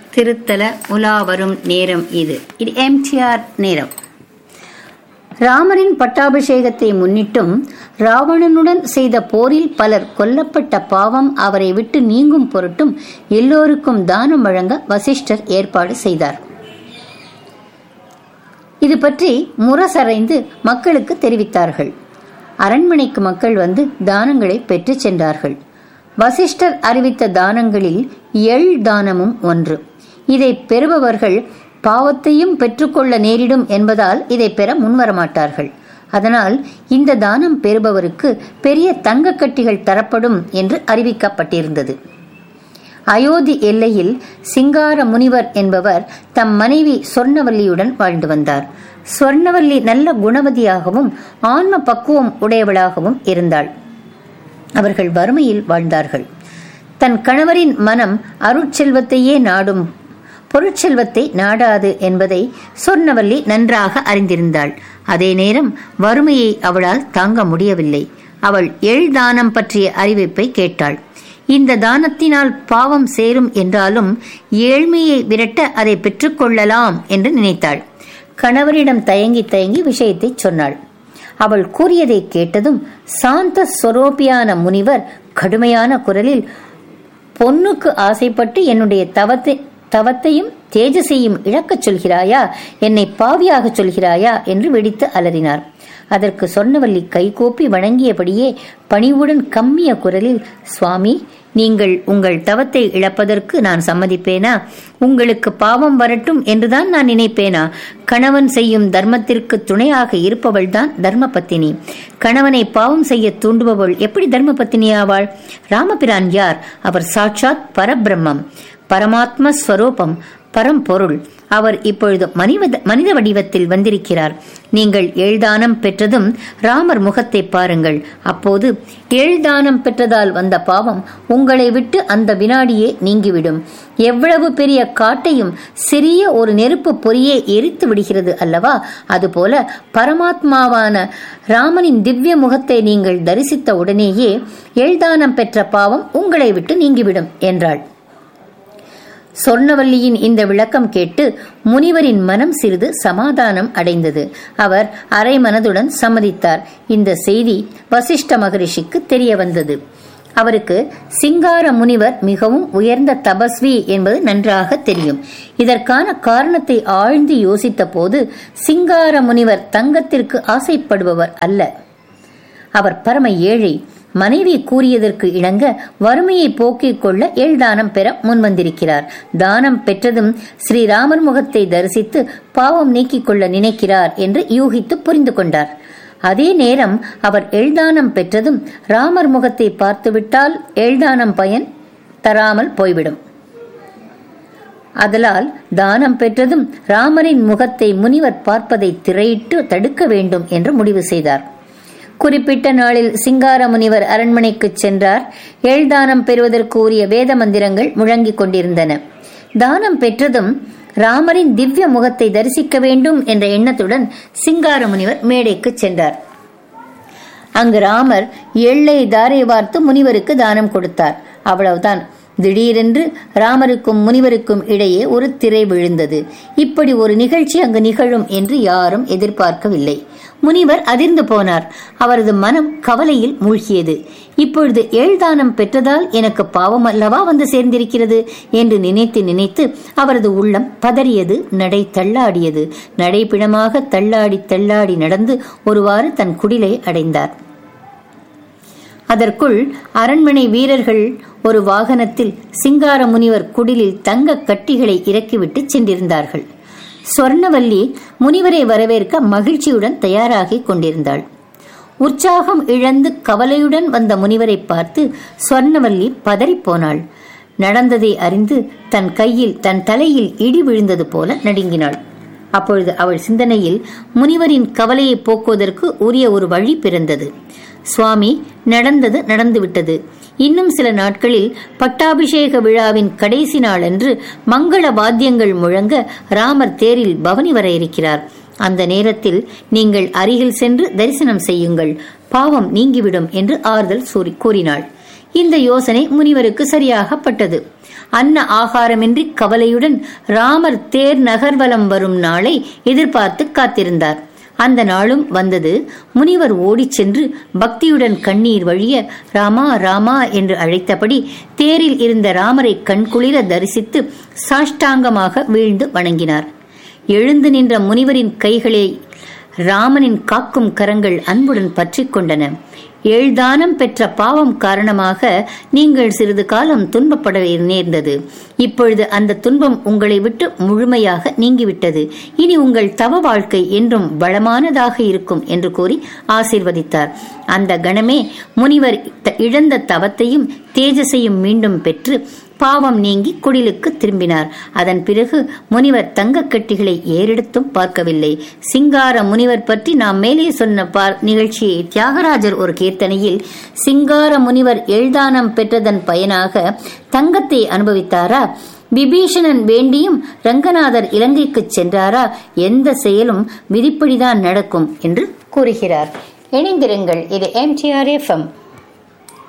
திருத்தல உலா வரும் நேரம் இது இது எம்டிஆர் நேரம் ராமரின் பட்டாபிஷேகத்தை முன்னிட்டும் ராவணனுடன் செய்த போரில் பலர் கொல்லப்பட்ட பாவம் அவரை விட்டு நீங்கும் பொருட்டும் எல்லோருக்கும் தானம் வழங்க வசிஷ்டர் ஏற்பாடு செய்தார் இது பற்றி முரசறைந்து மக்களுக்கு தெரிவித்தார்கள் அரண்மனைக்கு மக்கள் வந்து தானங்களை பெற்றுச் சென்றார்கள் வசிஷ்டர் அறிவித்த தானங்களில் எள் தானமும் ஒன்று இதை பெறுபவர்கள் பாவத்தையும் பெற்றுக்கொள்ள நேரிடும் என்பதால் இதை பெற முன்வரமாட்டார்கள் அதனால் இந்த தானம் பெறுபவருக்கு பெரிய தங்கக்கட்டிகள் தரப்படும் என்று அறிவிக்கப்பட்டிருந்தது அயோத்தி எல்லையில் சிங்கார முனிவர் என்பவர் தம் மனைவி சொர்ணவல்லியுடன் வாழ்ந்து வந்தார் சொர்ணவல்லி நல்ல குணவதியாகவும் ஆன்ம பக்குவம் உடையவளாகவும் இருந்தாள் அவர்கள் வறுமையில் வாழ்ந்தார்கள் தன் கணவரின் மனம் அருட்செல்வத்தையே நாடும் பொருட்செல்வத்தை நாடாது என்பதை சொர்ணவல்லி நன்றாக அறிந்திருந்தாள் அதே நேரம் வறுமையை அவளால் தாங்க முடியவில்லை அவள் எள் தானம் பற்றிய அறிவிப்பை கேட்டாள் இந்த தானத்தினால் பாவம் சேரும் என்றாலும் ஏழ்மையை விரட்ட அதை பெற்றுக்கொள்ளலாம் என்று நினைத்தாள் கணவரிடம் தயங்கி தயங்கி விஷயத்தை சொன்னாள் அவள் கூறியதை கேட்டதும் சாந்த ஸ்வரூபியான முனிவர் கடுமையான குரலில் பொன்னுக்கு ஆசைப்பட்டு என்னுடைய தவத்தை தவத்தையும் தேஜசையும் இழக்கச் சொல்கிறாயா என்னை பாவியாக சொல்கிறாயா என்று வெடித்து அலறினார் அதற்கு சொன்னவல்லி கைகூப்பி வணங்கியபடியே பணிவுடன் கம்மிய குரலில் சுவாமி நீங்கள் உங்கள் தவத்தை இழப்பதற்கு நான் சம்மதிப்பேனா உங்களுக்கு பாவம் வரட்டும் என்றுதான் நான் நினைப்பேனா கணவன் செய்யும் தர்மத்திற்கு துணையாக இருப்பவள்தான் தர்ம பத்தினி கணவனை பாவம் செய்ய தூண்டுபவள் எப்படி தர்ம பத்தினியாவாள் ராமபிரான் யார் அவர் சாட்சாத் பரபிரம்மம் பரமாத்ம ஸ்வரூபம் பரம்பொருள் அவர் இப்பொழுது மனித மனித வடிவத்தில் வந்திருக்கிறார் நீங்கள் ஏழ்தானம் பெற்றதும் ராமர் முகத்தை பாருங்கள் அப்போது ஏழ்தானம் பெற்றதால் வந்த பாவம் உங்களை விட்டு அந்த வினாடியே நீங்கிவிடும் எவ்வளவு பெரிய காட்டையும் சிறிய ஒரு நெருப்பு பொறியே எரித்து விடுகிறது அல்லவா அதுபோல பரமாத்மாவான ராமனின் திவ்ய முகத்தை நீங்கள் தரிசித்த உடனேயே ஏழ்தானம் பெற்ற பாவம் உங்களை விட்டு நீங்கிவிடும் என்றாள் சொர்ணவல்லியின் இந்த விளக்கம் கேட்டு முனிவரின் மனம் சிறிது சமாதானம் அடைந்தது அவர் அரை மனதுடன் சம்மதித்தார் இந்த செய்தி வசிஷ்ட மகரிஷிக்கு தெரிய வந்தது அவருக்கு சிங்கார முனிவர் மிகவும் உயர்ந்த தபஸ்வி என்பது நன்றாக தெரியும் இதற்கான காரணத்தை ஆழ்ந்து யோசித்த போது சிங்கார முனிவர் தங்கத்திற்கு ஆசைப்படுபவர் அல்ல அவர் பரம ஏழை மனைவி கூறியதற்கு இணங்க வறுமையை போக்கிக் கொள்ள ஏழ்தானம் பெற முன்வந்திருக்கிறார் தானம் பெற்றதும் ஸ்ரீராமர் முகத்தை தரிசித்து பாவம் நீக்கிக் கொள்ள நினைக்கிறார் என்று யூகித்து புரிந்து கொண்டார் அதே நேரம் அவர் எழுதானம் பெற்றதும் ராமர் முகத்தை பார்த்துவிட்டால் எழுதானம் பயன் தராமல் போய்விடும் அதலால் தானம் பெற்றதும் ராமரின் முகத்தை முனிவர் பார்ப்பதை திரையிட்டு தடுக்க வேண்டும் என்று முடிவு செய்தார் குறிப்பிட்ட நாளில் சிங்கார முனிவர் அரண்மனைக்கு சென்றார் ஏழ்தானம் பெறுவதற்கு உரிய வேத மந்திரங்கள் முழங்கிக் கொண்டிருந்தன தானம் பெற்றதும் ராமரின் திவ்ய முகத்தை தரிசிக்க வேண்டும் என்ற எண்ணத்துடன் சிங்கார முனிவர் மேடைக்கு சென்றார் அங்கு ராமர் எள்ளை தாரை வார்த்து முனிவருக்கு தானம் கொடுத்தார் அவ்வளவுதான் திடீரென்று ராமருக்கும் முனிவருக்கும் இடையே ஒரு திரை விழுந்தது இப்படி ஒரு நிகழ்ச்சி அங்கு நிகழும் என்று யாரும் எதிர்பார்க்கவில்லை முனிவர் அதிர்ந்து போனார் அவரது மனம் கவலையில் மூழ்கியது இப்பொழுது ஏழ்தானம் பெற்றதால் எனக்கு பாவம் அல்லவா வந்து சேர்ந்திருக்கிறது என்று நினைத்து நினைத்து அவரது உள்ளம் பதறியது நடை தள்ளாடியது நடைப்பிணமாக தள்ளாடி தள்ளாடி நடந்து ஒருவாறு தன் குடிலை அடைந்தார் அதற்குள் அரண்மனை வீரர்கள் ஒரு வாகனத்தில் சிங்கார முனிவர் குடிலில் தங்க கட்டிகளை இறக்கிவிட்டு சென்றிருந்தார்கள் சொர்ணவல்லி முனிவரை வரவேற்க மகிழ்ச்சியுடன் தயாராகி கொண்டிருந்தாள் உற்சாகம் இழந்து கவலையுடன் வந்த முனிவரை பார்த்து சொர்ணவல்லி பதறிப்போனாள் நடந்ததை அறிந்து தன் கையில் தன் தலையில் இடி விழுந்தது போல நடுங்கினாள் அப்பொழுது அவள் சிந்தனையில் முனிவரின் கவலையை போக்குவதற்கு உரிய ஒரு வழி பிறந்தது சுவாமி நடந்தது நடந்துவிட்டது இன்னும் சில நாட்களில் பட்டாபிஷேக விழாவின் கடைசி நாளன்று மங்கள வாத்தியங்கள் முழங்க ராமர் தேரில் பவனி வர இருக்கிறார் அந்த நேரத்தில் நீங்கள் அருகில் சென்று தரிசனம் செய்யுங்கள் பாவம் நீங்கிவிடும் என்று ஆறுதல் கூறினாள் இந்த யோசனை முனிவருக்கு சரியாகப்பட்டது அன்ன ஆகாரமின்றி கவலையுடன் ராமர் தேர் நகர்வலம் வரும் நாளை எதிர்பார்த்து காத்திருந்தார் அந்த நாளும் வந்தது முனிவர் ஓடிச் சென்று பக்தியுடன் கண்ணீர் வழிய ராமா ராமா என்று அழைத்தபடி தேரில் இருந்த ராமரை கண்குளிர தரிசித்து சாஷ்டாங்கமாக வீழ்ந்து வணங்கினார் எழுந்து நின்ற முனிவரின் கைகளை ராமனின் காக்கும் கரங்கள் அன்புடன் பற்றிக் கொண்டன ஏழ்தானம் பெற்ற பாவம் காரணமாக நீங்கள் சிறிது காலம் துன்பப்பட நேர்ந்தது இப்பொழுது அந்த துன்பம் உங்களை விட்டு முழுமையாக நீங்கிவிட்டது இனி உங்கள் தவ வாழ்க்கை என்றும் வளமானதாக இருக்கும் என்று கூறி ஆசீர்வதித்தார் அந்த கணமே முனிவர் இழந்த தவத்தையும் தேஜஸையும் மீண்டும் பெற்று பாவம் நீங்கி குடிலுக்கு திரும்பினார் அதன் பிறகு முனிவர் தங்கக் கட்டிகளை ஏறெடுத்தும் பார்க்கவில்லை சிங்கார முனிவர் பற்றி நாம் மேலே சொன்ன பார் நிகழ்ச்சியை தியாகராஜர் ஒரு கீர்த்தனையில் சிங்கார முனிவர் எழுதானம் பெற்றதன் பயனாக தங்கத்தை அனுபவித்தாரா விபீஷணன் வேண்டியும் ரங்கநாதர் இலங்கைக்கு சென்றாரா எந்த செயலும் விதிப்படிதான் நடக்கும் என்று கூறுகிறார் இணைந்திருங்கள் இது எம்டிஆர் எஃப்எம்